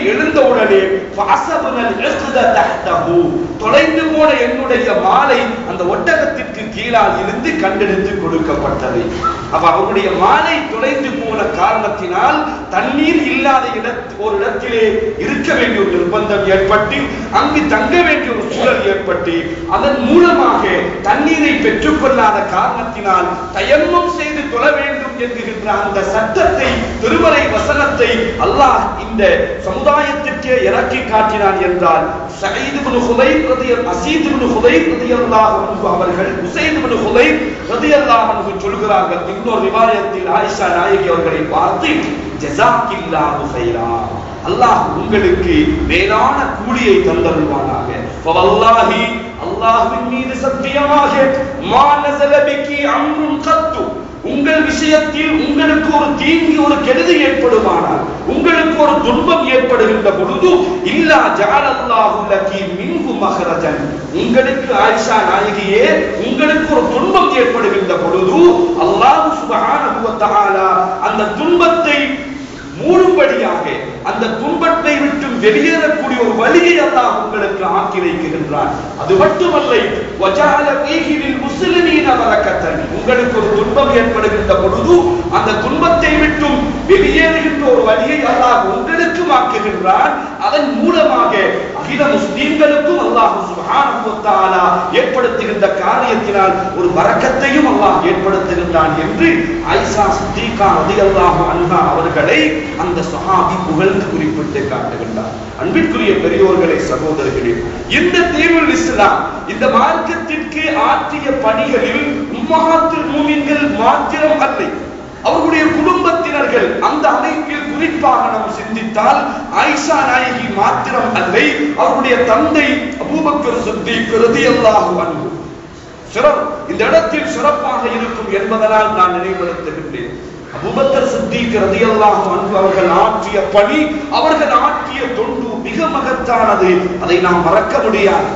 எழுந்தவுடனே ஃபஅஸபனல் இஸ்த தஹ்தஹு தொலைந்து போன என்னுடைய மாலை அந்த ஒட்டகத்திற்கு கீழால் இருந்து கண்டெடுத்து கொடுக்கப்பட்டது அப்ப அவருடைய மாலை தொலைந்து போன காரணத்தினால் தண்ணீர் இல்லாத இட ஒரு இடத்திலே இருக்க வேண்டிய ஒரு நிர்பந்தம் ஏற்பட்டு அங்கு தங்க வேண்டிய ஒரு சூழல் ஏற்பட்டு அதன் மூலமாக தண்ணீரை பெற்றுக்கொள்ளாத காரணத்தினால் தயம்மம் செய்து தொழ வேண்டும் என்கின்ற அந்த சட்டத்தை திருமறை வசனத்தை அல்லாஹ் இந்த சமுதாயத்திற்கே இறக்கி காட்டினான் என்றால் சயீத் இப்னு ஹுதைர் ரதியல் அசீத் இப்னு ஹுதைர் ரதியல்லாஹு அன்ஹு அவர்கள் உசைத் இப்னு ஹுதைர் ரதியல்லாஹு அன்ஹு சொல்கிறார்கள் இன்னொரு ரிவாயத்தில் ஆயிஷா நாயகி அவர்களை பார்த்து ஜஸாக்கில்லாஹு கைரா அல்லாஹ் உங்களுக்கு மேலான கூலியை தந்தருள்வானாக ஃபவல்லாஹி அல்லாஹ்வின் மீது சத்தியமாக மா நஸல பிகி அம்ருன் கத்து உங்கள் விஷயத்தில் உங்களுக்கு ஒரு தீங்கு ஒரு கெடுதி ஏற்படுமானால் உங்களுக்கு ஒரு துன்பம் ஏற்படுகின்ற பொழுது இல்லா ஜஅலல்லாஹு லகி மின்ஹு மஹரஜன் உங்களுக்கு ஆயிஷா நாயகியே உங்களுக்கு ஒரு துன்பம் ஏற்படுகின்ற பொழுது அல்லாஹ் சுப்ஹானஹு வ தஆலா அந்த துன்பத்தை மூடும்படியாக அந்த துன்பத்தை விட்டு வெளியேறக்கூடிய ஒரு வழியை அல்லாஹ் உங்களுக்கு ஆக்கி வைக்கின்றான் அது மட்டுமல்ல வஜால ஃபீஹில் முஸ்லிமீன வரக்கத்தன் உங்களுக்கு ஒரு துன்பம் ஏற்படுகின்ற பொழுது அந்த துன்பத்தை விட்டும் வெளியேறுகின்ற ஒரு வழியை அல்லாஹ் உங்களுக்கும் ஆக்குகின்றான் அதன் மூலமாக அகில முஸ்லிம்களுக்கும் அல்லாஹ் சுப்ஹானஹு வ தஆலா ஏற்படுத்துகின்ற காரியத்தினால் ஒரு வரக்கத்தையும் அல்லாஹ் ஏற்படுத்துகின்றான் என்று ஆயிஷா சித்திகா ரலியல்லாஹு அன்ஹா அவர்களை அந்த சஹாபி புகழ்ந்து குறிப்பிட்டு காட்டுகின்றார் அன்பிற்குரிய பெரியோர்களே சகோதரர்களே இந்த தீவுல் இஸ்லாம் இந்த மார்க்கத்திற்கு ஆற்றிய பணிகளில் உம்மஹாத்துல் மூமின்கள் மாத்திரம் அல்ல அவர்களுடைய குடும்பத்தினர்கள் அந்த அமைப்பில் குறிப்பாக நாம் சிந்தித்தால் ஆயிஷா நாயகி மாத்திரம் அல்ல அவருடைய தந்தை அபூபக்கர் சித்திக் ரலியல்லாஹு அன்ஹு சிறப்பு இந்த இடத்தில் சிறப்பாக இருக்கும் என்பதனால் நான் நினைவுபடுத்துகின்றேன் அபூபக்கர் சித்திக் ரலியல்லாஹு அன்ஹு அவர்கள் ஆற்றிய பணி அவர்கள் ஆற்றிய தொண்டு மிக மகத்தானது அதை நாம் மறக்க முடியாது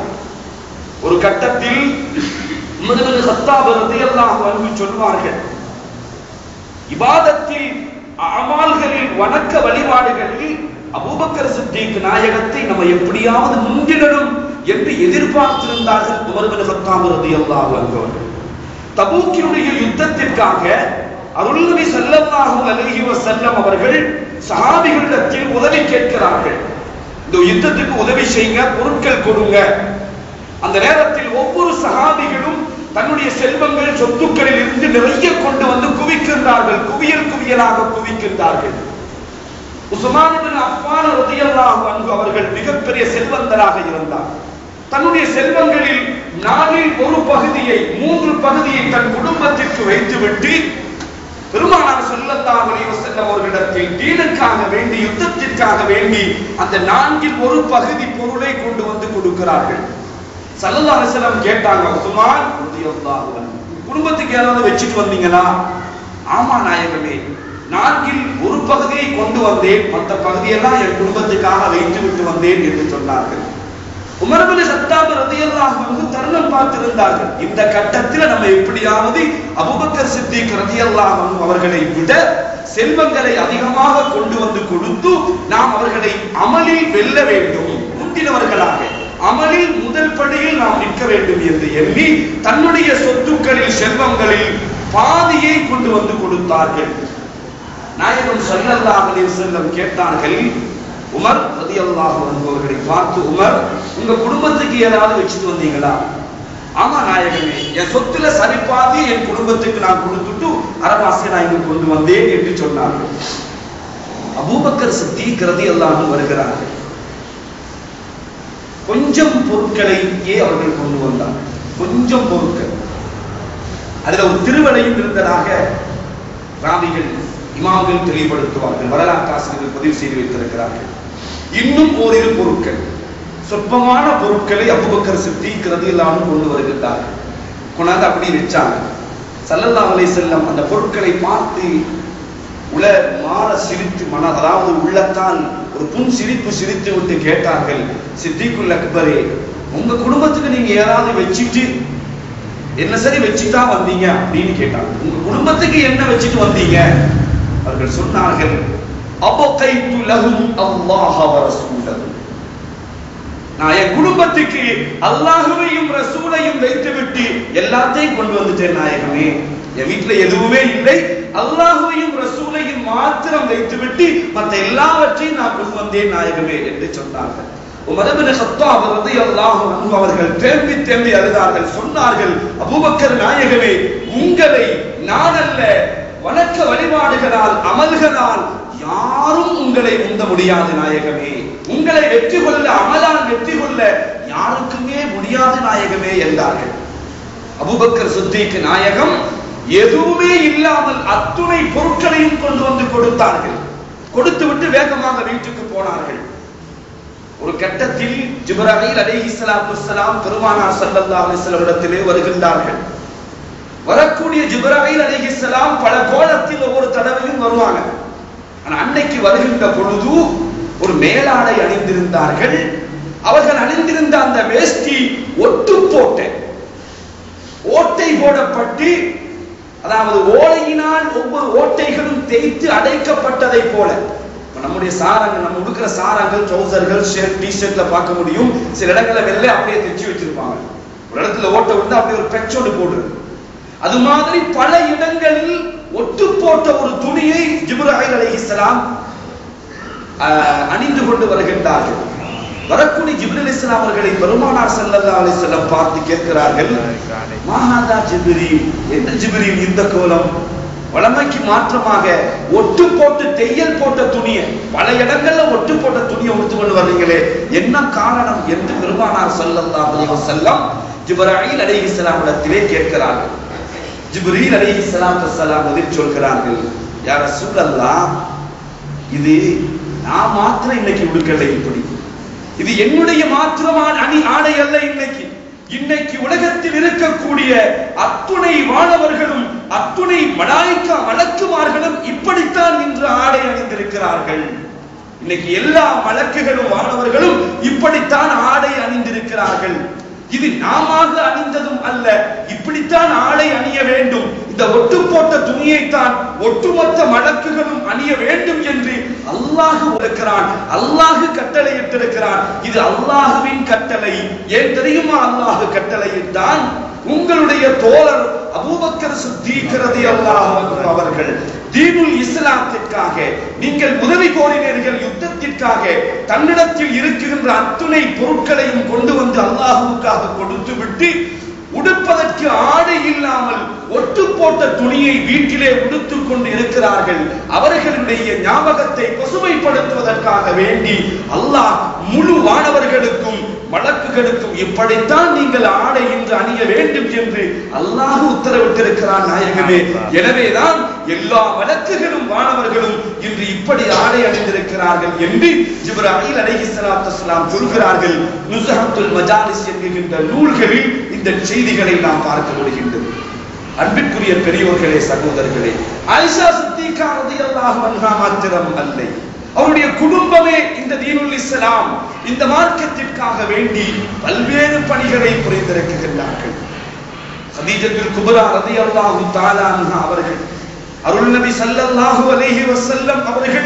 ஒரு கட்டத்தில் உமர் இப்னு கத்தாப் ரலியல்லாஹு அன்ஹு சொல்வார்கள் இபாதத்தில் அமால்களில் வணக்க வழிபாடுகளில் அபூபக்கர் சித்திக் நாயகத்தை நம்ம எப்படியாவது முந்திடணும் என்று எதிர்பார்த்திருந்தார்கள் உமர் இப்னு கத்தாப் ரலியல்லாஹு அன்ஹு அவர்கள் தபூக்கினுடைய யுத்தத்திற்காக அருள்நபி ஸல்லல்லாஹு அலைஹி வஸல்லம் அவர்கள் சஹாபிகளிடத்தில் உதவி கேட்கிறார்கள் இந்த யுத்தத்துக்கு உதவி செய்யுங்க பொருட்கள் கொடுங்க அந்த நேரத்தில் ஒவ்வொரு சஹாபிகளும் தன்னுடைய செல்வங்கள் சொத்துக்களில் இருந்து நிறைய கொண்டு வந்து குவிக்கின்றார்கள் குவியல் குவியலாக குவிக்கின்றார்கள் உஸ்மான் இப்னு அஃபான் ரலியல்லாஹு அன்ஹு அவர்கள் மிகப்பெரிய செல்வந்தராக இருந்தார் தன்னுடைய செல்வங்களில் நாலில் ஒரு பகுதியை மூன்று பகுதியை தன் குடும்பத்திற்கு வைத்துவிட்டு பெருமானார் ஸல்லல்லாஹு அலைஹி வஸல்லம் அவர்களிடத்தில் தீனுக்காக வேண்டி யுத்தத்திற்காக வேண்டி அந்த நான்கில் ஒரு பகுதி பொருளை கொண்டு வந்து கொடுக்கிறார்கள் ஸல்லல்லாஹு அலைஹி வஸல்லம் கேட்டாங்க உஸ்மான் ரலியல்லாஹு அன்ஹு குடும்பத்துக்கு ஏதாவது வச்சுட்டு வந்தீங்களா ஆமா நாயகமே நான்கில் ஒரு பகுதியை கொண்டு வந்தேன் மற்ற பகுதியெல்லாம் என் குடும்பத்துக்காக வைத்து விட்டு வந்தேன் என்று சொன்னார்கள் உமர் பின் சத்தாப் ரலியல்லாஹு அன்ஹு தருணம் பார்த்திருந்தார்கள் இந்த கட்டத்தில் நம்ம எப்படியாவது அபூபக்கர் சித்திக் ரலியல்லாஹு அன்ஹு அவர்களை விட செல்வங்களை அதிகமாக கொண்டு வந்து கொடுத்து நாம் அவர்களை அமலில் வெல்ல வேண்டும் முந்தினவர்களாக அமலில் முதல் படியில் நாம் நிற்க வேண்டும் என்று எண்ணி தன்னுடைய சொத்துக்களில் செல்வங்களில் பாதியை கொண்டு வந்து கொடுத்தார்கள் நாயகம் ஸல்லல்லாஹு அலைஹி வஸல்லம் கேட்டார்கள் உமர் ரலியல்லாஹு அன்ஹு அவர்களை பார்த்து உமர் உங்க குடும்பத்துக்கு ஏதாவது வச்சுட்டு வந்தீங்களா ஆமா நாயகமே என் சொத்துல சரிபாதி என் குடும்பத்துக்கு நான் கொடுத்துட்டு அரவாசியை நான் இங்க கொண்டு வந்தேன் என்று சொன்னார்கள் அபூபக்கர் சித்திக் ரலியல்லாஹு அன்ஹு வருகிறார்கள் கொஞ்சம் பொருட்களையே அவர்கள் கொண்டு வந்தார்கள் கொஞ்சம் பொருட்கள் அதுல ஒரு திருவடையும் இருந்ததாக ராவிகள் இமாம்கள் தெளிவுபடுத்துவார்கள் வரலாற்று ஆசிரியர்கள் பதிவு செய்து வைத்திருக்கிறார்கள் இன்னும் ஓரிரு பொருட்கள் சொற்பமான பொருட்களை அபுபக்கர் சித்திக் ரதியல்லாஹு கொண்டு வருகின்றார்கள் கொண்டாந்து அப்படி வச்சாங்க சல்லல்லாஹு அலைஹி செல்லம் அந்த பொருட்களை பார்த்து உல மாற சிரித்து மன அதாவது உள்ளத்தால் ஒரு புன் சிரிப்பு சிரித்து விட்டு கேட்டார்கள் சித்திக்குல் அக்பரே உங்க குடும்பத்துக்கு நீங்க ஏதாவது வச்சுட்டு என்ன சரி வச்சுட்டா வந்தீங்க அப்படின்னு கேட்டாங்க உங்க குடும்பத்துக்கு என்ன வச்சுட்டு வந்தீங்க அவர்கள் சொன்னார்கள் அபகைத்து லஹும் அல்லாஹ வ ரசூலஹு நான் என் குடும்பத்துக்கு அல்லாஹுவையும் ரசூலையும் வைத்துவிட்டு எல்லாத்தையும் கொண்டு வந்துட்டேன் நாயகமே என் வீட்டுல எதுவுமே இல்லை அல்லாஹுவையும் ரசூலையும் மாத்திரம் வைத்துவிட்டு மற்ற எல்லாவற்றையும் நான் கொண்டு வந்தேன் நாயகமே என்று சொன்னார்கள் உமரபின் ஹத்தாப் ரலியல்லாஹு அன்ஹு அவர்கள் தேம்பி தேம்பி அழுதார்கள் சொன்னார்கள் அபூபக்கர் நாயகமே உங்களை நான் அல்ல வணக்க வழிபாடுகளால் அமல்களால் யாரும் உங்களை உந்த முடியாது நாயகமே உங்களை வெற்றி கொள்ள அமலால் வெற்றி கொள்ள யாருக்குமே முடியாது நாயகமே என்றார்கள் அபூபக்கர் சித்திக்கு நாயகம் எதுவுமே இல்லாமல் அத்துணை பொருட்களையும் கொண்டு வந்து கொடுத்தார்கள் கொடுத்து விட்டு வேகமாக வீட்டுக்கு போனார்கள் ஒரு கட்டத்தில் ஜிப்ராஹில் அலைஹி ஸலாத்து வஸ்ஸலாம் பெருமானார் ஸல்லல்லாஹு அலைஹி வஸல்லம் இடத்திலே வருகின்றார்கள் வரக்கூடிய ஜிப்ராஹில் அலைஹி ஸலாம் பல கோலத்தில் ஒவ்வொரு தடவையும் வருவாங்க ஆனா அன்னைக்கு வருகின்ற பொழுது ஒரு மேலாடை அணிந்திருந்தார்கள் அவர்கள் அணிந்திருந்த அந்த வேஷ்டி ஒட்டு போட்ட ஓட்டை போடப்பட்டு அதாவது ஓலையினால் ஒவ்வொரு ஓட்டைகளும் தேய்த்து அடைக்கப்பட்டதை போல இப்ப நம்முடைய சாரங்கள் நம்ம உடுக்கிற சாரங்கள் ட்ரௌசர்கள் ஷர்ட் டி ஷர்ட்ல பார்க்க முடியும் சில இடங்கள்ல வெள்ளை அப்படியே தைச்சு வச்சிருப்பாங்க ஒரு இடத்துல ஓட்டை விட்டு அப்படியே ஒரு பெச்சோடு போடுறது அது மாதிரி பல இடங்களில் ஒட்டு போட்ட ஒரு துணியை ஜிப்ராஹிம் அலைஹிஸ்ஸலாம் ஆஹ், அணிந்து கொண்டு வருகின்றார்கள் வரக்கூடிய ஜிப்ரில் இஸ்லாம் அவர்களை பெருமானார் ஸல்லல்லாஹு அலைஹி வஸல்லம் பார்த்து கேட்கிறார்கள் மாஹாதா ஜிப்ரீல் என்ன ஜிப்ரீல் இந்த கோலம் வளமைக்கு மாற்றமாக ஒட்டு போட்டு தையல் போட்ட துணியை பல இடங்கள்ல ஒட்டு போட்ட துணியை உடுத்து கொண்டு வர்றீங்களே என்ன காரணம் என்று பெருமானார் ஸல்லல்லாஹு அலைஹி வஸல்லம் ஜிப்ராயில் அலைஹிஸ்ஸலாம் இடத்திலே கேட்கிறார்கள் ஜிப்ரீல் அலைஹிஸ்ஸலாத்து வஸ்ஸலாம் பதில் சொல்கிறார்கள் யா ரசூலல்லாஹ் இது நான் மாத்திரம் இன்னைக்கு உடுக்கலை இப்படி இது என்னுடைய மாத்திரமான அணி ஆடை அல்ல இன்னைக்கு இன்னைக்கு உலகத்தில் இருக்கக்கூடிய அத்துணை வானவர்களும் அத்துணை மலாய்க்கா மலக்குமார்களும் இப்படித்தான் இன்று ஆடை அணிந்திருக்கிறார்கள் இன்னைக்கு எல்லா மலக்குகளும் வானவர்களும் இப்படித்தான் ஆடை அணிந்திருக்கிறார்கள் இது நாம அணிந்ததும் அல்ல இப்படித்தான் ஆடை அணிய வேண்டும் இந்த ஒட்டு போட்ட துணியைத்தான் ஒட்டுமொத்த மலக்குகளும் அணிய வேண்டும் என்று அல்லாஹ் இருக்கிறான் அல்லாஹ் கட்டளையிட்டிருக்கிறான் இது அல்லாஹுவின் கட்டளை ஏன் தெரியுமா அல்லாஹ் கட்டளையிட்டான் உங்களுடைய தோழர் அபூபக்கர் சித்தீக் ரலியல்லாஹு அன்ஹு அவர்கள் தீனுல் இஸ்லாத்திற்காக நீங்கள் உதவி கோரினீர்கள் யுத்தத்திற்காக தன்னிடத்தில் இருக்கின்ற அத்துணை பொருட்களையும் கொண்டு வந்து அல்லாஹுவுக்காக கொடுத்து விட்டு உடுப்பதற்கு ஆடை இல்லாமல் ஒட்டு போட்ட துணியை வீட்டிலே உடுத்துக் கொண்டு இருக்கிறார்கள் அவர்களுடைய ஞாபகத்தை பசுமைப்படுத்துவதற்காக வேண்டி அல்லாஹ் முழு வானவர்களுக்கும் மலக்குகளுக்கும் இப்படித்தான் நீங்கள் ஆடை இன்று அணிய வேண்டும் என்று அல்லாஹ் உத்தரவிட்டிருக்கிறான் நாயகமே எனவேதான் எல்லா வழக்குகளும் வானவர்களும் இன்று இப்படி ஆடை அணிந்திருக்கிறார்கள் என்று ஜிப்ராஹில் அலைஹிஸ்ஸலாத்து வஸ்ஸலாம் சொல்கிறார்கள் நுஸ்ஹத்துல் மஜாலிஸ் என்கின்ற நூல்களில் இந்த செய்திகளை நாம் பார்க்க முடிகின்றது அன்பிற்குரிய பெரியோர்களே சகோதரர்களே ஆயிஷா சித்திகா ரலியல்லாஹு அன்ஹா மாத்திரம் அல்ல அவருடைய குடும்பமே இந்த தீனுல் இஸ்லாம் இந்த மார்க்கத்திற்காக வேண்டி பல்வேறு பணிகளை புரிந்திருக்கின்றார்கள் ஹதீஜத்துல் குப்ரா ரலியல்லாஹு தஆலா அன்ஹா அவர்கள் அருள் நபி ஸல்லல்லாஹு அலைஹி வஸல்லம் அவர்கள்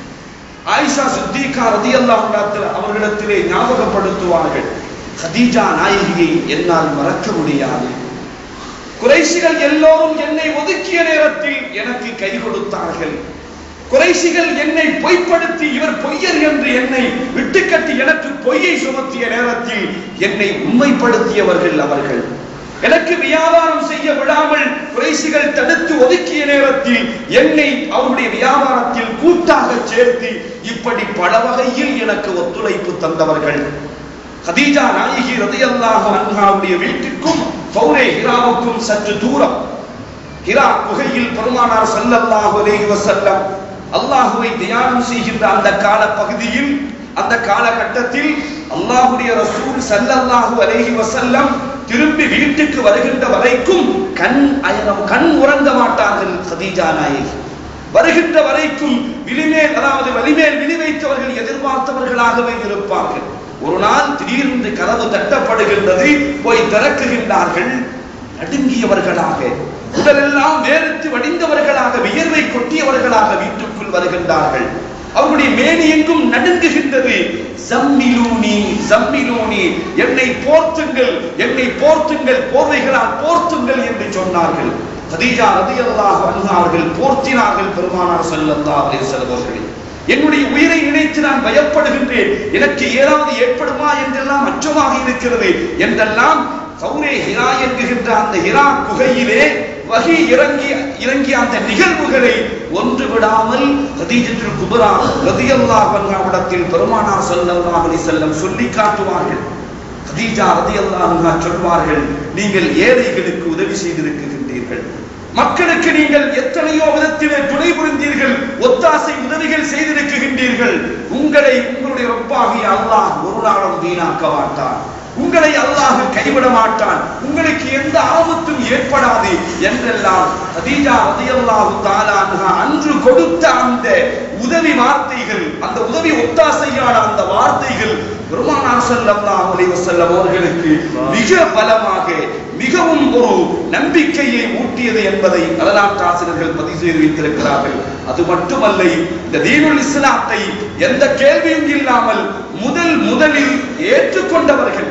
ஆயிஷா சித்திகா ரலியல்லாஹு அன்ஹா அவர்களிடத்திலே ஞாபகப்படுத்துவார்கள் ஹதீஜா நாயகியை என்னால் மறக்க முடியாது குறைஷிகள் எல்லோரும் என்னை ஒதுக்கிய நேரத்தில் எனக்கு கை கொடுத்தார்கள் குறைஷிகள் என்னை பொய்ப்படுத்தி இவர் பொய்யர் என்று என்னை விட்டுக்கட்டி எனக்கு பொய்யை சுமத்திய நேரத்தில் என்னை உண்மைப்படுத்தியவர்கள் அவர்கள் எனக்கு வியாபாரம் செய்ய விடாமல் குறைசிகள் தடுத்து ஒதுக்கிய நேரத்தில் என்னை அவருடைய வியாபாரத்தில் கூட்டாக சேர்த்து இப்படி பல வகையில் எனக்கு ஒத்துழைப்பு தந்தவர்கள் ஹதீஜா நாயகி ரதியல்லாஹு அன்ஹாவுடைய வீட்டிற்கும் ஃபௌரே ஹிராவுக்கும் சற்று தூரம் ஹிரா குகையில் பெருமானார் ஸல்லல்லாஹு அலைஹி வஸல்லம் அல்லாஹுவை தியானம் செய்கின்ற அந்த கால பகுதியில் அந்த காலகட்டத்தில் அல்லாஹுடைய ரசூல் ஸல்லல்லாஹு அலைஹி வஸல்லம் திரும்பி வீட்டுக்கு வருகின்ற வரைக்கும் கண் அயரம் கண் உறங்க மாட்டார்கள் ஹதீஜா நாயகி வருகின்ற வரைக்கும் விழிமேல் அதாவது வலிமேல் விழி வைத்தவர்கள் எதிர்பார்த்தவர்களாகவே இருப்பார்கள் ஒரு நாள் திடீரென்று கதவு தட்டப்படுகின்றது போய் திறக்குகின்றார்கள் நடுங்கியவர்களாக உடலெல்லாம் வேறுத்து வடிந்தவர்களாக வியர்வை கொட்டியவர்களாக வீட்டுக்குள் வருகின்றார்கள் அவர்களுடைய மேனி எங்கும் நடுங்குகின்றது ஜம்மிலூனி ஜம்மிலூனி என்னை போர்த்துங்கள் என்னை போர்த்துங்கள் போர்வைகளால் போர்த்துங்கள் என்று சொன்னார்கள் கதீஜா ரதியல்லாஹு அன்ஹா அவர்கள் போர்த்தினார்கள் பெருமானார் ஸல்லல்லாஹு அலைஹி வஸல்லம் அவர்களை என்னுடைய உயிரை நினைத்து நான் பயப்படுகின்றேன் எனக்கு ஏதாவது ஏற்படுமா என்றெல்லாம் அச்சமாக இருக்கிறது என்றெல்லாம் சௌரே ஹிரா என்கின்ற அந்த ஹிரா குகையிலே வகி இறங்கி இறங்கிய அந்த நிகழ்வுகளை ஒன்று விடாமல் கதீஜத்துல் குபரா ரதியல்லாஹு அன்ஹாவிடத்தில் பெருமானார் ஸல்லல்லாஹு அலைஹி வஸல்லம் சொல்லி காட்டுவார்கள் கதீஜா ரதியல்லாஹு அன்ஹா சொல்வார்கள் நீங்கள் ஏழைகளுக்கு உதவி செய்திருக்கின்றீர்கள் மக்களுக்கு நீங்கள் எத்தனையோ விதத்திலே துணை புரிந்தீர்கள் ஒத்தாசை உதவிகள் செய்திருக்கின்றீர்கள் உங்களை உங்களுடைய ரப்பாகிய அல்லாஹ் ஒரு நாளும் வீணாக்க மாட்டான் உங்களை அல்லாஹ் கைவிட மாட்டான் உங்களுக்கு எந்த ஆபத்தும் ஏற்படாது என்றெல்லாம் ஹதீஜா ரதியல்லாஹு தஆலா அன்ஹா அன்று கொடுத்த அந்த உதவி வார்த்தைகள் அந்த உதவி ஒத்தாசையான அந்த வார்த்தைகள் பெருமானார் ஸல்லல்லாஹு அலைஹி வஸல்லம் அவர்களுக்கு மிக பலமாக மிகவும் ஒரு நம்பிக்கையை ஊட்டியது என்பதை வரலாற்று ஆசிரியர்கள் பதிவு செய்து வைத்திருக்கிறார்கள் அது மட்டுமல்ல இந்த தீனுல் இஸ்லாத்தை எந்த கேள்வியும் இல்லாமல் முதல் முதலில் ஏற்றுக்கொண்டவர்கள்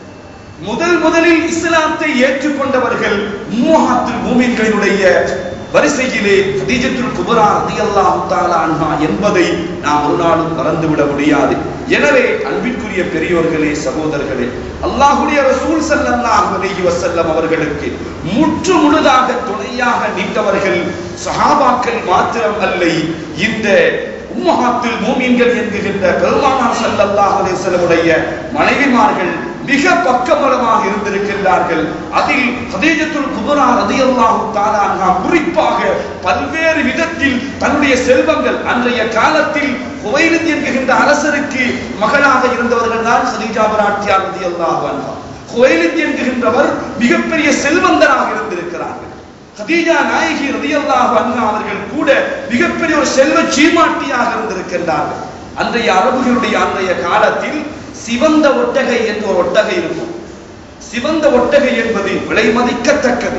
முதல் முதலில் இஸ்லாத்தை ஏற்றுக்கொண்டவர்கள் மூஹாத்துல் மூமின்களினுடைய வரிசையிலே ஹதீஜத்துல் குபரா ரலியல்லாஹு தஆலா அன்ஹா என்பதை நாம் ஒரு நாளும் மறந்துவிட முடியாது எனவே அன்பிற்குரிய பெரியோர்களே சகோதரர்களே அல்லாஹ்வுடைய ரசூல் ஸல்லல்லாஹு அலைஹி வஸல்லம் அவர்களுக்கு முற்று முழுதாக துணையாக நின்றவர்கள் சஹாபாக்கள் மாத்திரம் அல்ல இந்த உம்மஹாத்துல் மூமின்கள் என்கின்ற பெருமானார் ஸல்லல்லாஹு அலைஹி வஸல்லமுடைய மனைவிமார்கள் மிக பக்கபலமாக இருந்திருக்கின்றார்கள் அதில் ஹதீஜத்துல் குபரா ரதியல்லாஹு தஆலா அன்ஹா குறிப்பாக பல்வேறு விதத்தில் தன்னுடைய செல்வங்கள் அன்றைய காலத்தில் ஹுவைலித் என்கின்ற அரசருக்கு மகளாக இருந்தவர்கள் தான் ஹதீஜா பிராட்டியார் ரதியல்லாஹு அன்ஹா ஹுவைலித் என்கின்றவர் மிகப்பெரிய செல்வந்தராக இருந்திருக்கிறார்கள் ஹதீஜா நாயகி ரதியல்லாஹு அன்ஹா அவர்கள் கூட மிகப்பெரிய ஒரு செல்வ சீமாட்டியாக இருந்திருக்கின்றார்கள் அன்றைய அரபுகளுடைய அன்றைய காலத்தில் சிவந்த ஒட்டகை என்று ஒரு ஒட்டகை இருக்கும் சிவந்த ஒட்டகை என்பது விலை மதிக்கத்தக்கது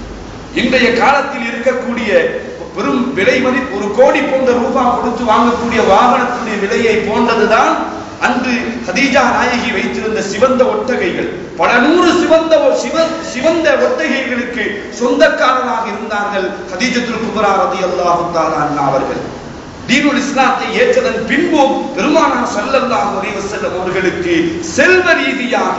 இன்றைய காலத்தில் இருக்கக்கூடிய பெரும் விலை மதி ஒரு கோடி போன்ற ரூபாய் கொடுத்து வாங்கக்கூடிய வாகனத்துடைய விலையை போன்றதுதான் அன்று ஹதீஜா நாயகி வைத்திருந்த சிவந்த ஒட்டகைகள் பல நூறு சிவந்த ஒ- சிவ சிவந்த ஒட்டகைகளுக்கு சொந்தக்காரராக இருந்தார்கள் ஹதீஜத்துல் குபரா ரதியல்லாஹு தஆலா அன்ஹா அவர்கள் தீனுல் இஸ்லாத்தை ஏற்றதன் பின்பும் பெருமானார் ஸல்லல்லாஹு அலைஹி வஸல்லம் அவர்களுக்கு செல்வ ரீதியாக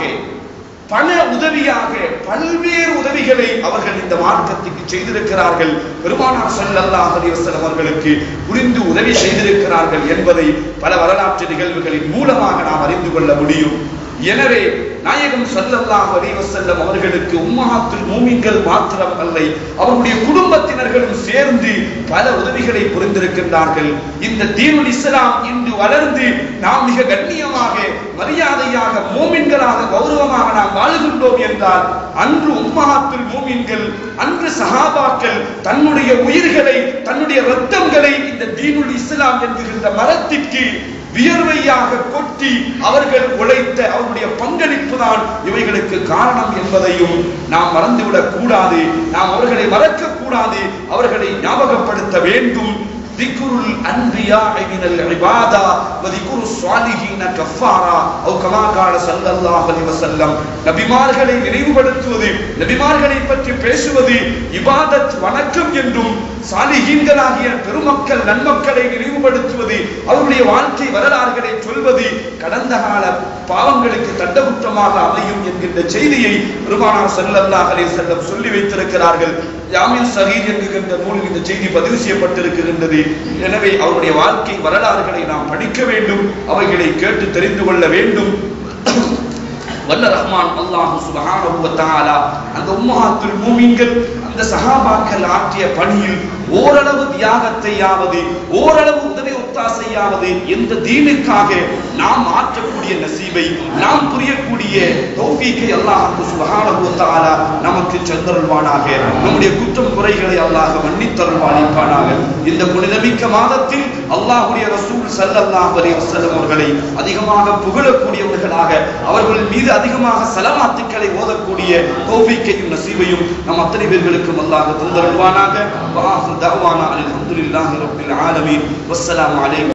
பண உதவியாக பல்வேறு உதவிகளை அவர்கள் இந்த மார்க்கத்துக்கு செய்திருக்கிறார்கள் பெருமானார் ஸல்லல்லாஹு அலைஹி வஸல்லம் அவர்களுக்கு புரிந்து உதவி செய்திருக்கிறார்கள் என்பதை பல வரலாற்று நிகழ்வுகளின் மூலமாக நாம் அறிந்து கொள்ள முடியும் எனவே நாயகம் ஸல்லல்லாஹு அலைஹி வஸல்லம் அவர்களுக்கு உம்மஹாத்துல் மூமின்கள் மாத்திரம் அல்ல அவருடைய குடும்பத்தினர்களும் சேர்ந்து பல உதவிகளை புரிந்திருக்கின்றார்கள் இந்த தீனுல் இஸ்லாம் இன்று வளர்ந்து நாம் மிக கண்ணியமாக மரியாதையாக மூமின்களாக கௌரவமாக நாம் வாழுகின்றோம் என்றால் அன்று உம்மஹாத்துல் மூமின்கள் அன்று சஹாபாக்கள் தன்னுடைய உயிர்களை தன்னுடைய ரத்தங்களை இந்த தீனுல் இஸ்லாம் என்கின்ற மரத்திற்கு வியர்வையாக கொட்டி அவர்கள் உழைத்த அவருடைய பங்களிப்பு தான் இவைகளுக்கு காரணம் என்பதையும் நாம் மறந்துவிடக் கூடாது நாம் அவர்களை மறக்க கூடாது அவர்களை ஞாபகப்படுத்த வேண்டும் ذكر الأنبياء من العبادة وذكر الصالحين كفارة أو كما قال صلى الله عليه وسلم நபிமார்களை நினைவுபடுத்துவது நபிமார்களை பற்றி பேசுவது இபாதத் வணக்கம் என்றும் சாலிஹீன்களாகிய பெருமக்கள் நன்மக்களை நினைவுபடுத்துவது அவருடைய வாழ்க்கை வரலாறுகளை சொல்வது கடந்த கால பாவங்களுக்கு தண்டகுற்றமாக அமையும் என்கின்ற செய்தியை பெருமானார் ஸல்லல்லாஹு அலைஹி வஸல்லம் சொல்லி வைத்திருக்கிறார்கள் யாமில் சஹீர் என்கின்ற நூலில் இந்த செய்தி பதிவு செய்யப்பட்டிருக்கின்றது எனவே அவருடைய வாழ்க்கை வரலாறுகளை நாம் படிக்க வேண்டும் அவைகளை கேட்டு தெரிந்து கொள்ள வேண்டும் வல்ல ரஹ்மான் அல்லாஹ் சுப்ஹானஹு வ தஆலா அந்த உம்மஹாத்துல் மூமின்கள் அந்த சஹாபாக்கள் ஆற்றிய பணியில் ஓரளவு தியாகத்தையாவது ஓரளவு உதவி ஒத்தாசையாவது இந்த தீனுக்காக நாம் ஆற்றக்கூடிய நசீபை நாம் புரியக்கூடிய தௌஃபீக்கை அல்லாஹ் சுப்ஹானஹு வ தஆலா நமக்கு சென்றருள்வானாக நம்முடைய குற்றம் குறைகளை அல்லாஹ் மன்னித்தருள்வானிப்பானாக இந்த புனிதமிக்க மாதத்தில் அல்லாஹ்வுடைய ரசூல் ஸல்லல்லாஹு அலைஹி வஸல்லம் அவர்களை அதிகமாக புகழக்கூடியவர்களாக அவர்கள் மீது அதிகமாக சலமாத்துக்களை ஓதக்கூடிய தௌஃபீக்கையும் நசீபையும் நம் அத்தனை பேர்களுக்கும் அல்லாஹ் தந்தருள்வானாக வாஹு தஅவானா அல்ஹம்துலில்லாஹி ரப்பில் ஆலமீன் வஸ்ஸலாமு அலைக்கும்